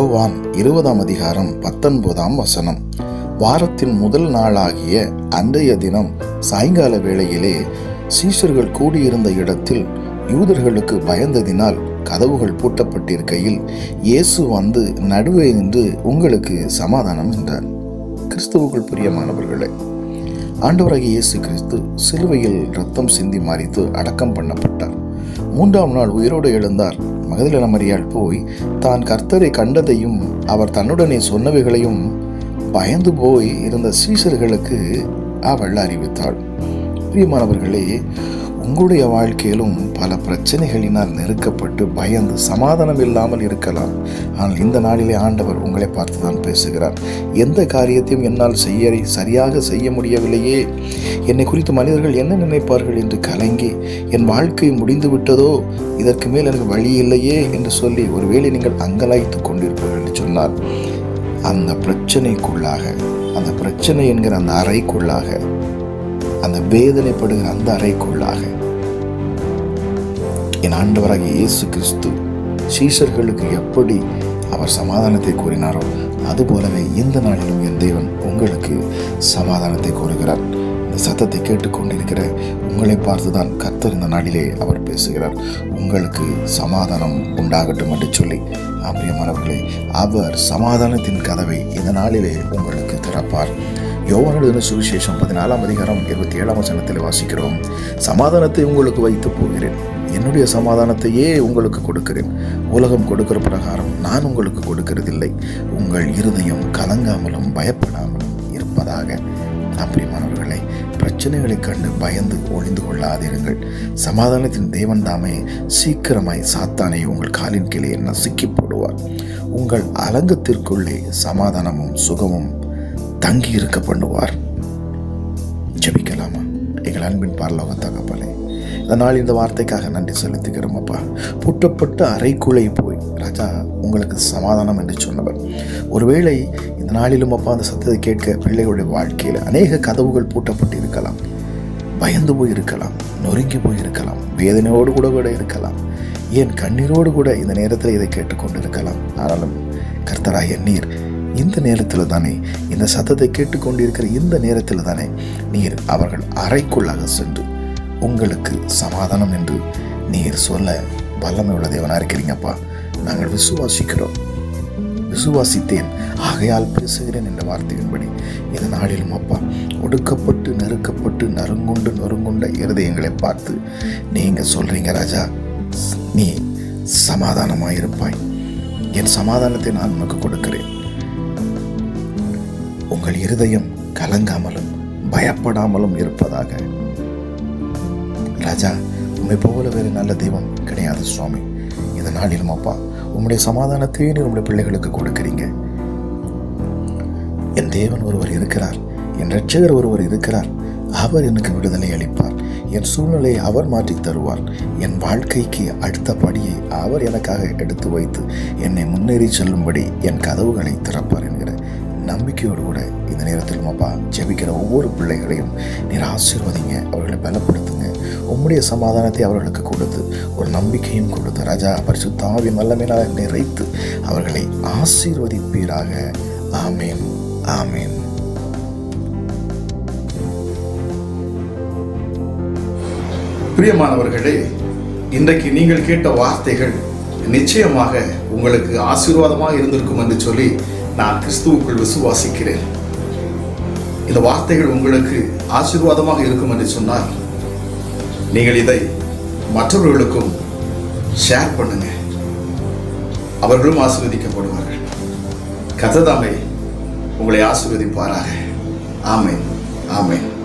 யோவான் இருபதாம் அதிகாரம் பத்தொன்பதாம் வசனம் வாரத்தின் முதல் நாளாகிய அன்றைய தினம் சாயங்கால வேளையிலே சீஷர்கள் கூடியிருந்த இடத்தில் யூதர்களுக்கு பயந்ததினால் கதவுகள் பூட்டப்பட்டிருக்கையில் இயேசு வந்து நடுவே நின்று உங்களுக்கு சமாதானம் என்றார் கிறிஸ்துவுக்குள் பிரியமானவர்களே ஆண்டவராகிய இயேசு கிறிஸ்து சிலுவையில் ரத்தம் சிந்தி மாறித்து அடக்கம் பண்ணப்பட்டார் மூன்றாம் நாள் உயிரோடு எழுந்தார் மகதலேன மரியாள் போய் தான் கர்த்தரை கண்டதையும் அவர் தன்னுடனே சொன்னவைகளையும் பயந்து போய் இருந்த சீசர்களுக்கு அவள் அறிவித்தாள் பிரியமானவர்களே உங்களுடைய வாழ்க்கையிலும் பல பிரச்சனைகளினால் நெருக்கப்பட்டு பயந்து சமாதானம் இல்லாமல் இருக்கலாம் ஆனால் இந்த நாளிலே ஆண்டவர் உங்களை பார்த்து தான் பேசுகிறார் எந்த காரியத்தையும் என்னால் செய்ய சரியாக செய்ய முடியவில்லையே என்னை குறித்து மனிதர்கள் என்ன நினைப்பார்கள் என்று கலங்கி என் வாழ்க்கை முடிந்து விட்டதோ இதற்கு மேல் எனக்கு வழி இல்லையே என்று சொல்லி ஒருவேளை நீங்கள் அங்கலாய்த்து கொண்டிருப்பீர்கள் என்று சொன்னார் அந்த பிரச்சனைக்குள்ளாக அந்த பிரச்சனை என்கிற அந்த அறைக்குள்ளாக அந்த வேதனைப்படுகிற அந்த அறைக்குள்ளாக என் ஆண்டவராகிய இயேசு கிறிஸ்து சீஷர்களுக்கு எப்படி அவர் சமாதானத்தை கூறினாரோ அதுபோலவே இந்த நாளிலும் என் தேவன் உங்களுக்கு சமாதானத்தை கூறுகிறார் இந்த சத்தத்தை கேட்டுக்கொண்டிருக்கிற உங்களை பார்த்துதான் கர்த்தர் இந்த நாளிலே அவர் பேசுகிறார் உங்களுக்கு சமாதானம் உண்டாகட்டும் என்று சொல்லி ஆபிரியமானவர்களே அவர் சமாதானத்தின் கதவை இந்த நாளிலே உங்களுக்கு திறப்பார் யோவானுடைய சுவிசேஷம் பதினாலாம் அதிகாரம் இருபத்தி ஏழாம் வசனத்தில் வாசிக்கிறோம் சமாதானத்தை உங்களுக்கு வைத்து போகிறேன் என்னுடைய சமாதானத்தையே உங்களுக்கு கொடுக்கிறேன் உலகம் கொடுக்கிற பிரகாரம் நான் உங்களுக்கு கொடுக்கிறதில்லை உங்கள் இருதயம் கலங்காமலும் பயப்படாமலும் இருப்பதாக அப்படிமானவர்களை பிரச்சனைகளை கண்டு பயந்து ஒளிந்து கொள்ளாதிருங்கள் சமாதானத்தின் தேவன் தாமே சீக்கிரமாய் சாத்தானை உங்கள் காலின் கீழே நசுக்கி போடுவார் உங்கள் அலங்கத்திற்குள்ளே சமாதானமும் சுகமும் தங்கி இருக்க பண்ணுவார் ஜெபிக்கலாமா எங்கள் அன்பின் பார்லோக தகப்பலே இதனால் இந்த வார்த்தைக்காக நன்றி செலுத்துகிறோம் அப்பா பூட்டப்பட்ட அறைக்குள்ளே போய் ராஜா உங்களுக்கு சமாதானம் என்று சொன்னவர் ஒருவேளை இந்த நாளிலும் அப்பா அந்த சத்தத்தை கேட்க பிள்ளைகளுடைய வாழ்க்கையில் அநேக கதவுகள் பூட்டப்பட்டு இருக்கலாம் பயந்து போய் இருக்கலாம் நொறுங்கி போய் இருக்கலாம் வேதனையோடு கூட கூட இருக்கலாம் ஏன் கண்ணீரோடு கூட இந்த நேரத்தில் இதை கேட்டுக்கொண்டு இருக்கலாம் ஆனாலும் கர்த்தராய நீர் இந்த நேரத்தில் தானே இந்த சத்தத்தை கேட்டுக்கொண்டிருக்கிற இந்த நேரத்தில் தானே நீர் அவர்கள் அறைக்குள்ளாக சென்று உங்களுக்கு சமாதானம் என்று நீர் சொல்ல வல்லமை உள்ள தேவனாக இருக்கிறீங்கப்பா நாங்கள் விசுவாசிக்கிறோம் விசுவாசித்தேன் ஆகையால் பேசுகிறேன் என்ற வார்த்தையின்படி இந்த நாளிலும் அப்பா ஒடுக்கப்பட்டு நெருக்கப்பட்டு நறுங்குண்டு நொறுங்குண்ட இருதயங்களை பார்த்து நீங்கள் சொல்கிறீங்க ராஜா நீ சமாதானமாக இருப்பாய் என் சமாதானத்தை நான் உனக்கு கொடுக்கிறேன் உங்கள் இருதயம் கலங்காமலும் பயப்படாமலும் இருப்பதாக ராஜா உண்மை போல வேறு நல்ல தெய்வம் கிடையாது சுவாமி இந்த நாளிலும் அப்பா உம்முடைய சமாதானத்தையே நீர் உம்முடைய பிள்ளைகளுக்கு கொடுக்கிறீங்க என் தேவன் ஒருவர் இருக்கிறார் என் ரட்சகர் ஒருவர் இருக்கிறார் அவர் எனக்கு விடுதலை அளிப்பார் என் சூழ்நிலையை அவர் மாற்றி தருவார் என் வாழ்க்கைக்கு அடுத்த படியை அவர் எனக்காக எடுத்து வைத்து என்னை முன்னேறி செல்லும்படி என் கதவுகளை திறப்பார் என்கிற நம்பிக்கையோடு கூட இந்த நேரத்தில் அப்பா ஜெபிக்கிற ஒவ்வொரு பிள்ளைகளையும் நீர் ஆசீர்வதிங்க அவர்களை பலப்படுத்துங்க உம்முடைய சமாதானத்தை அவர்களுக்கு கொடுத்து ஒரு நம்பிக்கையும் கொடுத்து ராஜா பரிசுத்தாவின் வல்லமையினால் நிறைத்து அவர்களை ஆசீர்வதிப்பீராக ஆமேன் ஆமேன் பிரியமானவர்களே இன்றைக்கு நீங்கள் கேட்ட வார்த்தைகள் நிச்சயமாக உங்களுக்கு ஆசீர்வாதமாக இருந்திருக்கும் என்று சொல்லி நான் கிறிஸ்துவுக்குள் விசுவாசிக்கிறேன் இந்த வார்த்தைகள் உங்களுக்கு ஆசீர்வாதமாக இருக்கும் என்று சொன்னால் நீங்கள் இதை மற்றவர்களுக்கும் ஷேர் பண்ணுங்க அவர்களும் ஆசீர்வதிக்கப்படுவார்கள் கத்ததாமே உங்களை ஆசீர்வதிப்பாராக ஆமேன் ஆமேன்